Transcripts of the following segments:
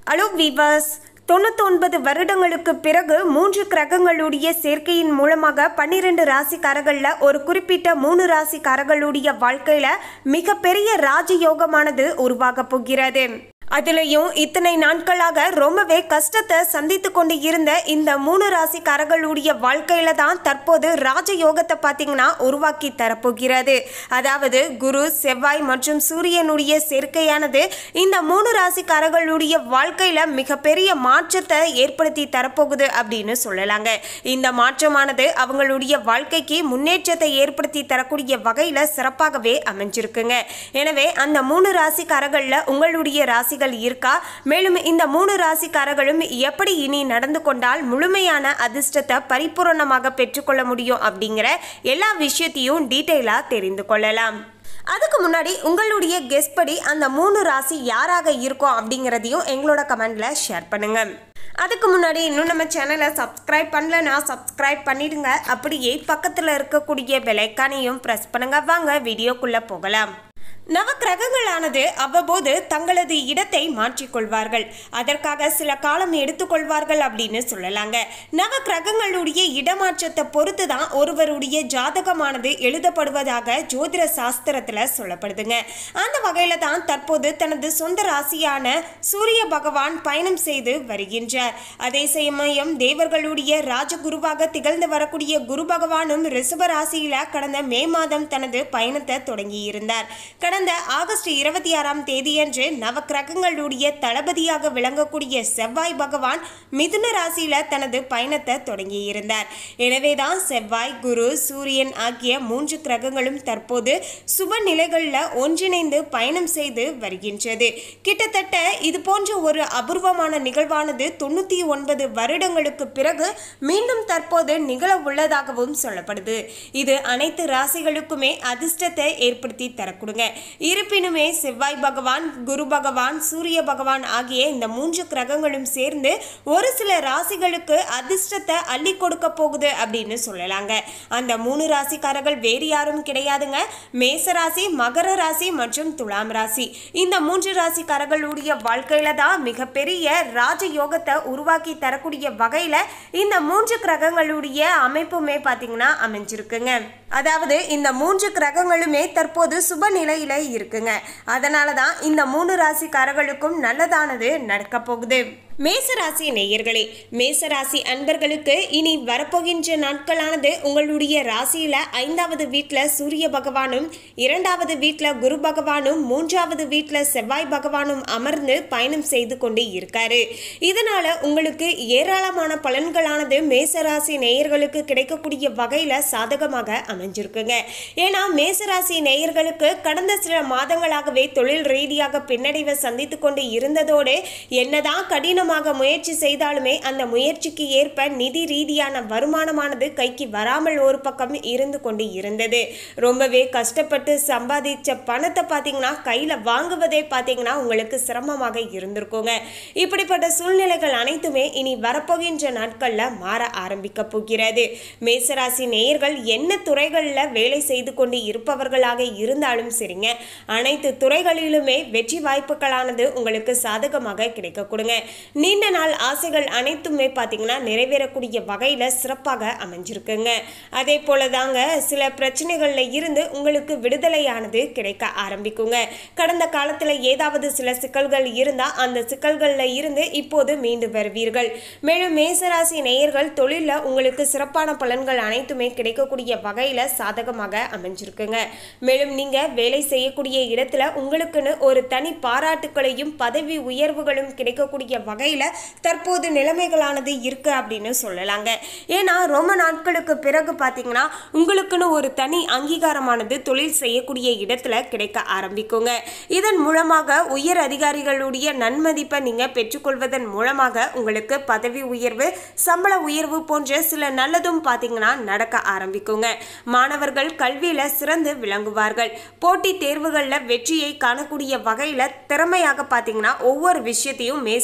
hello viewers தொண்ணூத்தொன்பது வருடங்களுக்கு பிறகு மூன்று கிரகங்களுடைய சேர்க்கையின் மூலமாக பன்னிரண்டு ராசிக்காரர்கள்ல ஒரு குறிப்பிட்ட மூணு ராசிக்காரர்களுடைய வாழ்க்கையில மிகப்பெரிய ராஜயோகமானது உருவாக போகிறது அதுலயும் இத்தனை நாட்களாக ரொம்பவே கஷ்டத்தை சந்தித்து கொண்டு இருந்த இந்த மூணு ராசிக்காரர்களுடைய வாழ்க்கையில தான் தற்போது ராஜயோகத்தை பார்த்தீங்கன்னா உருவாக்கி தரப்போகிறது அதாவது குரு செவ்வாய் மற்றும் சூரியனுடைய சேர்க்கையானது இந்த மூணு ராசிக்காரர்களுடைய வாழ்க்கையில மிகப்பெரிய மாற்றத்தை ஏற்படுத்தி தரப்போகுது அப்படின்னு சொல்லலாங்க இந்த மாற்றமானது அவங்களுடைய வாழ்க்கைக்கு முன்னேற்றத்தை ஏற்படுத்தி தரக்கூடிய வகையில சிறப்பாகவே அமைஞ்சிருக்குங்க எனவே அந்த மூணு ராசிக்காரர்கள்ல உங்களுடைய ராசிகள் இருக்கா மேலும் இந்த மூணு ராசிக்காரர்களும் எப்படி இனி நடந்து கொண்டால் முழுமையான அதிர்ஷ்டத்தை பரிபூரணமாக பெற்றுக்கொள்ள முடியும் அப்படிங்கிற எல்லா விஷயத்தையும் டீட்டெயிலாக தெரிந்து கொள்ளலாம் அதுக்கு முன்னாடி உங்களுடைய கெஸ் படி அந்த மூணு ராசி யாராக இருக்கும் அப்படிங்கிறதையும் எங்களோட கமெண்ட்ல ஷேர் பண்ணுங்க அதுக்கு முன்னாடி இன்னும் நம்ம சேனலை சப்ஸ்கிரைப் பண்ணலனா சப்ஸ்கிரைப் பண்ணிடுங்க அப்படியே பக்கத்தில் இருக்கக்கூடிய பெலைக்கானையும் ப்ரெஸ் பண்ணுங்க வாங்க வீடியோக்குள்ளே போகலாம் நவக்கிரகங்களானது அவ்வப்போது தங்களது இடத்தை மாற்றிக்கொள்வார்கள் அதற்காக சில காலம் எடுத்துக்கொள்வார்கள் அப்படின்னு சொல்லலாங்க நவக்கிரகங்களுடைய இடமாற்றத்தை பொறுத்து தான் ஒருவருடைய ஜாதகமானது எழுதப்படுவதாக ஜோதிட சாஸ்திரத்துல சொல்லப்படுதுங்க அந்த வகையில தான் தற்போது தனது சொந்த ராசியான சூரிய பகவான் பயணம் செய்து வருகின்றார் அதே சமயம் தேவர்களுடைய ராஜகுருவாக திகழ்ந்து வரக்கூடிய குரு பகவானும் ரிஷப ராசியில கடந்த மே மாதம் தனது பயணத்தை தொடங்கியிருந்தார் கடந்த ஆகஸ்ட் இருபத்தி ஆறாம் தேதியன்று நவக்கிரகங்களுடைய தளபதியாக விளங்கக்கூடிய செவ்வாய் பகவான் மிதுன ராசியில தனது பயணத்தை தொடங்கியிருந்தார் எனவேதான் செவ்வாய் குரு சூரியன் ஆகிய மூன்று கிரகங்களும் தற்போது சுப நிலைகளில் ஒன்றிணைந்து பயணம் செய்து வருகின்றது கிட்டத்தட்ட இது போன்ற ஒரு அபூர்வமான நிகழ்வானது தொண்ணூத்தி ஒன்பது வருடங்களுக்கு பிறகு மீண்டும் தற்போது நிகழ உள்ளதாகவும் சொல்லப்படுது இது அனைத்து ராசிகளுக்குமே அதிர்ஷ்டத்தை ஏற்படுத்தி தரக்கூடுங்க இருப்பினுமே செவ்வாய் பகவான் குரு பகவான் சூரிய பகவான் ஆகிய இந்த மூன்று கிரகங்களும் சேர்ந்து ஒரு சில ராசிகளுக்கு அதிர்ஷ்டத்தை அள்ளி கொடுக்க போகுது அப்படின்னு சொல்லலாங்க அந்த மூணு ராசிக்காரர்கள் வேறு யாரும் கிடையாதுங்க மேச ராசி மகர ராசி மற்றும் துலாம் ராசி இந்த மூன்று ராசிக்காரர்களுடைய வாழ்க்கையில தான் மிகப்பெரிய ராஜயோகத்தை உருவாக்கி தரக்கூடிய வகையில இந்த மூன்று கிரகங்களுடைய அமைப்புமே பார்த்தீங்கன்னா அமைஞ்சிருக்குங்க அதாவது இந்த மூன்று கிரகங்களுமே தற்போது சுப நிலையில இருக்குங்க அதனால தான் இந்த மூணு ராசிக்காரர்களுக்கும் நல்லதானது நடக்க போகுது மேசராசி நேயர்களே மேசராசி அன்பர்களுக்கு இனி வரப்போகின்ற நாட்களானது உங்களுடைய ராசியில ஐந்தாவது வீட்டில் சூரிய பகவானும் இரண்டாவது வீட்டில் குரு பகவானும் மூன்றாவது வீட்டில் செவ்வாய் பகவானும் அமர்ந்து பயணம் செய்து கொண்டு இருக்காரு இதனால உங்களுக்கு ஏராளமான பலன்களானது மேசராசி நேயர்களுக்கு கிடைக்கக்கூடிய வகையில சாதகமாக அமைஞ்சிருக்குங்க ஏன்னா மேசராசி நேயர்களுக்கு கடந்த சில மாதங்களாகவே தொழில் ரீதியாக பின்னடைவை சந்தித்து கொண்டு இருந்ததோடு என்னதான் கடினமாக முயற்சி செய்தாலுமே அந்த முயற்சிக்கு ஏற்ப நிதி ரீதியான வருமானமானது கைக்கு வராமல் ஒரு பக்கம் இருந்து கொண்டு இருந்தது ரொம்பவே கஷ்டப்பட்டு சம்பாதிச்ச பணத்தை பார்த்தீங்கன்னா கையில் வாங்குவதே பார்த்தீங்கன்னா உங்களுக்கு சிரமமாக இருந்திருக்குங்க இப்படிப்பட்ட சூழ்நிலைகள் அனைத்துமே இனி வரப்போகின்ற நாட்களில் மாற ஆரம்பிக்க போகிறது மேசராசி நேயர்கள் என்ன துறைகளில் வேலை செய்து கொண்டு இருப்பவர்களாக இருந்தாலும் சரிங்க அனைத்து துறைகளிலுமே வெற்றி வாய்ப்புகளானது உங்களுக்கு சாதகமாக கிடைக்க கொடுங்க நீண்ட நாள் ஆசைகள் அனைத்துமே பார்த்தீங்கன்னா நிறைவேறக்கூடிய வகையில் சிறப்பாக அமைஞ்சிருக்குங்க அதே போல தாங்க சில பிரச்சனைகளில் இருந்து உங்களுக்கு விடுதலையானது கிடைக்க ஆரம்பிக்குங்க கடந்த காலத்தில் ஏதாவது சில சிக்கல்கள் இருந்தால் அந்த சிக்கல்களில் இருந்து இப்போது மீண்டு வருவீர்கள் மேலும் மேசராசி நேயர்கள் தொழிலில் உங்களுக்கு சிறப்பான பலன்கள் அனைத்துமே கிடைக்கக்கூடிய வகையில் சாதகமாக அமைஞ்சிருக்குங்க மேலும் நீங்கள் வேலை செய்யக்கூடிய இடத்துல உங்களுக்குன்னு ஒரு தனி பாராட்டுக்களையும் பதவி உயர்வுகளும் கிடைக்கக்கூடிய வகையில் தற்போது நிலைமைகளானது இருக்கு அப்படின்னு சொல்லலாங்க ஏன்னா ரொம்ப நாட்களுக்கு பிறகு பார்த்தீங்கன்னா உங்களுக்குன்னு ஒரு தனி அங்கீகாரமானது தொழில் செய்யக்கூடிய இடத்துல கிடைக்க ஆரம்பிக்குங்க இதன் மூலமாக உயர் அதிகாரிகளுடைய நன்மதிப்பை நீங்கள் பெற்றுக்கொள்வதன் மூலமாக உங்களுக்கு பதவி உயர்வு சம்பள உயர்வு போன்ற சில நல்லதும் பார்த்தீங்கன்னா நடக்க ஆரம்பிக்குங்க மாணவர்கள் கல்வியில் சிறந்து விளங்குவார்கள் போட்டித் தேர்வுகளில் வெற்றியை காணக்கூடிய வகையில் திறமையாக பார்த்தீங்கன்னா ஒவ்வொரு விஷயத்தையும் மேசராசி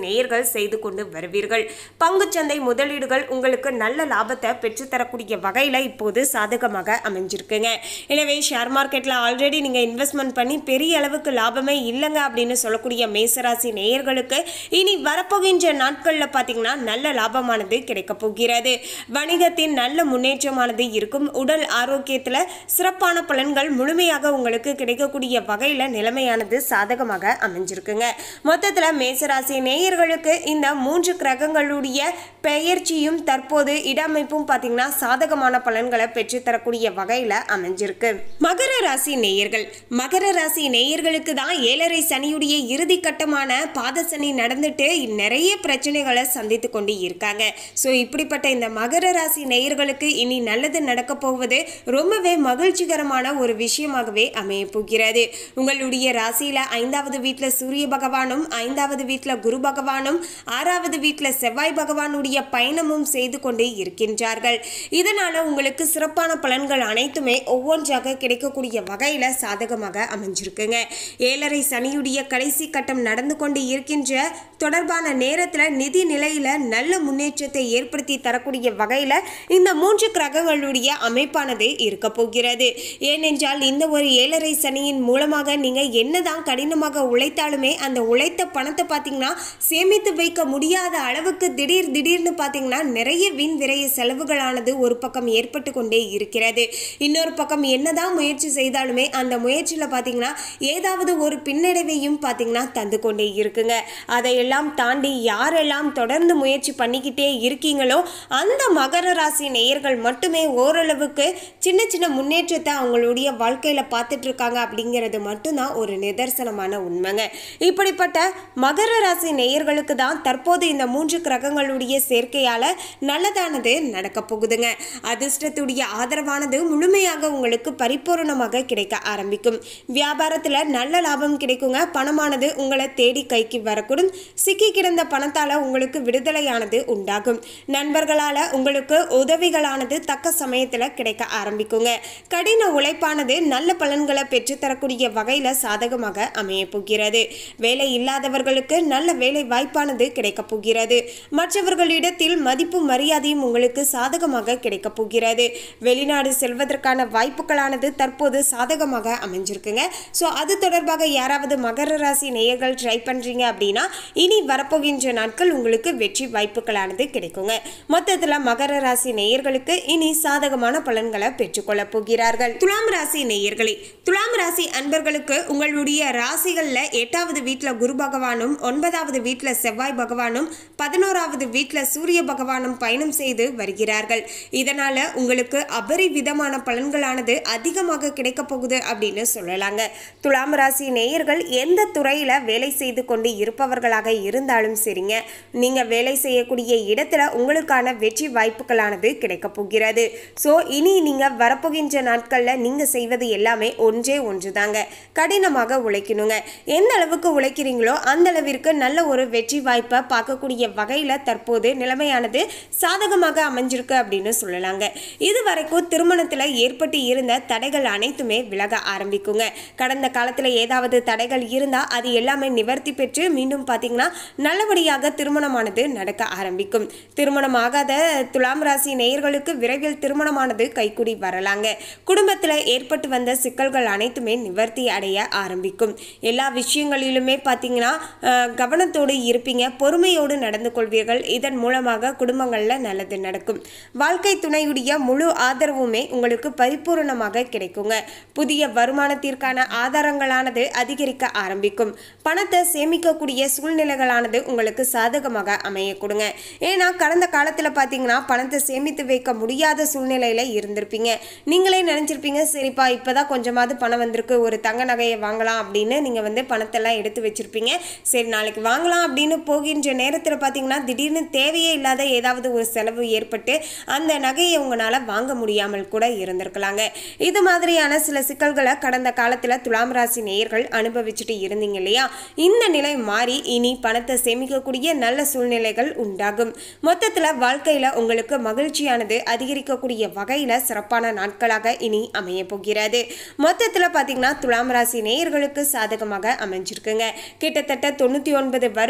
நேயர்கள் செய்து கொண்டு வருவீர்கள் பங்குச்சந்தை முதலீடுகள் உங்களுக்கு நல்ல லாபத்தை பெற்றுத்தரக்கூடிய வகையில் இப்போது சாதகமாக அமைஞ்சிருக்குங்க எனவே ஷேர் மார்க்கெட்டில் ஆல்ரெடி நீங்கள் இன்வெஸ்ட்மெண்ட் பண்ணி பெரிய அளவுக்கு லாபமே இல்லைங்க அப்படின்னு சொல்லக்கூடிய மேசராசி நேயர்களுக்கு இனி வரப்போகின்ற நாட்களில் பார்த்தீங்கன்னா நல்ல லாபமானது கிடைக்க போகிறது வணிகத்தின் நல்ல முன்னேற்றமானது இருக்கும் உடல் ஆரோக்கியத்தில் சிறப்பான பலன்கள் முழுமையாக உங்களுக்கு கிடைக்கக்கூடிய வகையில் நிலைமையானது சாதகமாக அமைஞ்சிருக்குங்க மொத்தத்தில் மேசராசி நேயர்களுக்கு இந்த மூன்று கிரகங்களுடைய பெயர்ச்சியும் தற்போது இடமைப்பும் பார்த்தீங்கன்னா சாதகமான பலன்களை பெற்றுத்தரக்கூடிய வகையில் அமைஞ்சிருக்கு மகர ராசி நேயர்கள் மகர ராசி நேயர்களுக்கு தான் ஏழரை சனியுடைய இறுதி கட்டமான பாத சனி நடந்துட்டு நிறைய பிரச்சனைகளை சந்தித்து கொண்டு இருக்காங்க ஸோ இப்படிப்பட்ட இந்த மகர ராசி நேயர்களுக்கு இனி நல்லது நடக்க போவது ரொம்பவே மகிழ்ச்சிகரமான ஒரு விஷயமாகவே அமைய போகிறது உங்களுடைய ராசியில ஐந்தாவது வீட்டில் சூரிய பகவானும் ஐந்தாவது வீட்டில் குரு பகவானும் ஆறாவது வீட்டில் செவ்வாய் பகவானுடைய பயணமும் செய்து கொண்டு இருக்கின்றார்கள் இதனால உங்களுக்கு சிறப்பான பலன்கள் அனைத்துமே ஒவ்வொன்றாக கிடைக்கக்கூடிய வகையில சாதகமாக அமைஞ்சிருக்குங்க ஏழரை சனியுடைய கடைசி கட்டம் நடந்து கொண்டு இருக்கின்ற தொடர்பான நேரத்தில் நிதி நிலையில நல்ல முன்னேற்றத்தை ஏற்படுத்தி தரக்கூடிய வகையில இந்த மூன்று கிரகங்களுடைய அமைப்பானது இருக்க போகிறது ஏனென்றால் இந்த ஒரு ஏழரை சனியின் மூலமாக நீங்க என்னதான் கடினமாக உழைத்தாலுமே அந்த உழைத்த பணத்தை பார்த்தீங்கன்னா சேமித்து வைக்க முடியாத அளவுக்கு திடீர் திடீர்னு பார்த்தீங்கன்னா நிறைய வீண் விரைய செலவுகளானது ஒரு பக்கம் ஏற்பட்டு கொண்டே இருக்கிறது இன்னொரு பக்கம் என்னதான் முயற்சி செய்தாலுமே அந்த முயற்சியில் பார்த்தீங்கன்னா ஏதாவது ஒரு பின்னடைவையும் பார்த்தீங்கன்னா தந்து கொண்டே இருக்குங்க அதையெல்லாம் தாண்டி யாரெல்லாம் தொடர்ந்து முயற்சி பண்ணிக்கிட்டே இருக்கீங்களோ அந்த மகர ராசி நேயர்கள் மட்டுமே ஓரளவுக்கு சின்ன சின்ன முன்னேற்றத்தை அவங்களுடைய வாழ்க்கையில் பார்த்துட்டு இருக்காங்க அப்படிங்கிறது மட்டும்தான் ஒரு நிதர்சனமான உண்மைங்க இப்படிப்பட்ட மகர ராசி நேயர்களுக்கு தான் தற்போது இந்த மூன்று கிரகங்களுடைய சேர்க்கையால் நல்லதானது நடக்க போகுதுங்க அதிர்ஷ்டத்துடைய ஆதரவானது முழுமையாக உங்களுக்கு பரிபூரணமாக கிடைக்க ஆரம்பிக்கும் வியாபாரத்தில் நல்ல லாபம் கிடைக்குங்க பணமானது உங்களை தேடி கைக்கு வரக்கூடும் சிக்கி கிடந்த பணத்தால் உங்களுக்கு விடுதலையானது உண்டாகும் நண்பர்களால் உங்களுக்கு உதவிகளானது தக்க சமயத்தில் கிடைக்க ஆரம்பிக்குங்க கடின உழைப்பானது நல்ல பலன்களை பெற்றுத்தரக்கூடிய வகையில் சாதகமாக அமைய போகிறது வேலை இல்லாதவர்களுக்கு நல்ல வேலை வாய்ப்பானது கிடைக்கப் போகிறது மற்றவர்களிடத்தில் மதிப்பு மரியாதையும் உங்களுக்கு சாதகமாக கிடைக்கப் போகிறது வெளிநாடு செல்வதற்கான வாய்ப்புகளானது தற்போது சாதகமாக அமைஞ்சிருக்குங்க ஸோ அது தொடர்பாக யாராவது மகர ராசி நேயர்கள் ட்ரை பண்ணுறீங்க அப்படின்னா இனி வரப்போகின்ற நாட்கள் உங்களுக்கு வெற்றி வாய்ப்புகளானது கிடைக்குங்க மொத்தத்தில் மகர ராசி நேயர்களுக்கு இனி சாதகமான பலன்களை பெற்றுக்கொள்ளப் போகிறார்கள் துலாம் ராசி நேயர்களே துலாம் ராசி அன்பர்களுக்கு உங்களுடைய ராசிகளில் எட்டாவது வீட்டில் குரு பகவானும் ஒன்பதாவது வீட்டில் செவ்வாய் பகவானும் பதினோராவது வீட்டில் சூரிய பகவானும் பயணம் செய்து வருகிறார்கள் இதனால உங்களுக்கு அபரிவிதமான பலன்களானது அதிகமாக கிடைக்க போகுது அப்படின்னு சொல்லலாங்க துலாம் ராசி நேயர்கள் எந்த துறையில வேலை செய்து கொண்டு இருப்பவர்களாக இருந்தாலும் சரிங்க நீங்க வேலை செய்யக்கூடிய இடத்துல உங்களுக்கான வெற்றி வாய்ப்புகளானது கிடைக்க போகிறது ஸோ இனி நீங்க வரப்போகின்ற நாட்கள்ல நீங்க செய்வது எல்லாமே ஒன்றே ஒன்று தாங்க கடினமாக உழைக்கணுங்க எந்த அளவுக்கு உழைக்கிறீங்களோ அந்த அளவிற்கு நல்ல ஒரு வெற்றி வாய்ப்பை பார்க்கக்கூடிய வகையில் தற்போது நிலைமையானது சாதகமாக அமைஞ்சிருக்கு அப்படின்னு சொல்லலாங்க இது வரைக்கும் திருமணத்தில் ஏற்பட்டு இருந்த தடைகள் அனைத்துமே விலக ஆரம்பிக்குங்க கடந்த காலத்தில் ஏதாவது தடைகள் இருந்தால் அது எல்லாமே நிவர்த்தி பெற்று மீண்டும் பார்த்தீங்கன்னா நல்லபடியாக திருமணமானது நடக்க ஆரம்பிக்கும் திருமணம் ஆகாத துலாம் ராசி நேயர்களுக்கு விரைவில் திருமணமானது கைக்கூடி வரலாங்க குடும்பத்தில் ஏற்பட்டு வந்த சிக்கல்கள் அனைத்துமே நிவர்த்தி அடைய ஆரம்பிக்கும் எல்லா விஷயங்களிலுமே பார்த்தீங்கன்னா அஹ், கவனத்தோடு இருப்பீங்க பொறுமையோடு நடந்து கொள்வீர்கள் இதன் மூலமாக குடும்பங்களில் நல்லது நடக்கும் வாழ்க்கை துணையுடைய முழு ஆதரவுமே உங்களுக்கு பரிபூரணமாக கிடைக்குங்க புதிய வருமானத்திற்கான ஆதாரங்களானது அதிகரிக்க ஆரம்பிக்கும் பணத்தை சேமிக்கக்கூடிய சூழ்நிலைகளானது உங்களுக்கு சாதகமாக அமைய கொடுங்க ஏன்னா கடந்த காலத்தில் பார்த்தீங்கன்னா பணத்தை சேமித்து வைக்க முடியாத சூழ்நிலையில் இருந்திருப்பீங்க நீங்களே நினச்சிருப்பீங்க சரிப்பா இப்போதான் கொஞ்சமாவது பணம் வந்திருக்கு ஒரு தங்க நகையை வாங்கலாம் அப்படின்னு நீங்கள் வந்து பணத்தெல்லாம் எடுத்து வச்சிருப்பீங்க சரி நாளைக்கு வாங்கலாம் அப்படின்னு போகின்ற நேரத்தில் பார்த்தீங்கன்னா திடீர்னு தேவையே இல்லாத ஏதாவது ஒரு செலவு ஏற்பட்டு அந்த நகையை உங்களால் வாங்க முடியாமல் கூட இருந்திருக்கலாங்க இது மாதிரியான சில சிக்கல்களை கடந்த காலத்தில் துலாம் ராசி நேயர்கள் அனுபவிச்சுட்டு இருந்தீங்க இல்லையா இந்த நிலை மாறி இனி பணத்தை சேமிக்கக்கூடிய நல்ல சூழ்நிலைகள் உண்டாகும் மொத்தத்தில் வாழ்க்கையில் உங்களுக்கு மகிழ்ச்சியானது அதிகரிக்கக்கூடிய வகையில் சிறப்பான நாட்களாக இனி அமைய போகிறது மொத்தத்தில் பார்த்தீங்கன்னா துலாம் ராசி நேயர்களுக்கு சாதகமாக அமைஞ்சிருக்குங்க கிட்டத்தட்ட தொண்ணூற்றி ஒன்பது வருட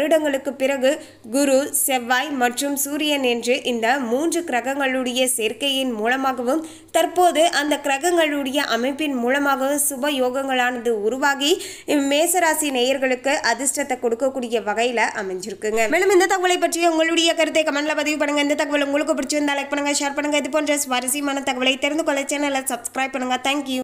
வருடங்களுக்கு பிறகு குரு செவ்வாய் மற்றும் சூரியன் என்று இந்த மூன்று கிரகங்களுடைய சேர்க்கையின் மூலமாகவும் தற்போது அந்த கிரகங்களுடைய அமைப்பின் மூலமாகவும் சுப யோகங்களானது உருவாகி மேசராசி நேயர்களுக்கு அதிர்ஷ்டத்தை கொடுக்கக்கூடிய வகையில் அமைஞ்சிருக்குங்க மேலும் இந்த தகவலை பற்றி உங்களுடைய கருத்தை கமெண்ட்ல பதிவு பண்ணுங்க இந்த தகவல் உங்களுக்கு பிடிச்சிருந்தா லைக் பண்ணுங்க ஷேர் பண்ணுங்க இது போன்ற சுவாரஸ்யமான தகவலை தெரிந்து கொள்ள சேனலை சப்ஸ்கிரைப் பண்ணுங்க தேங்க்யூ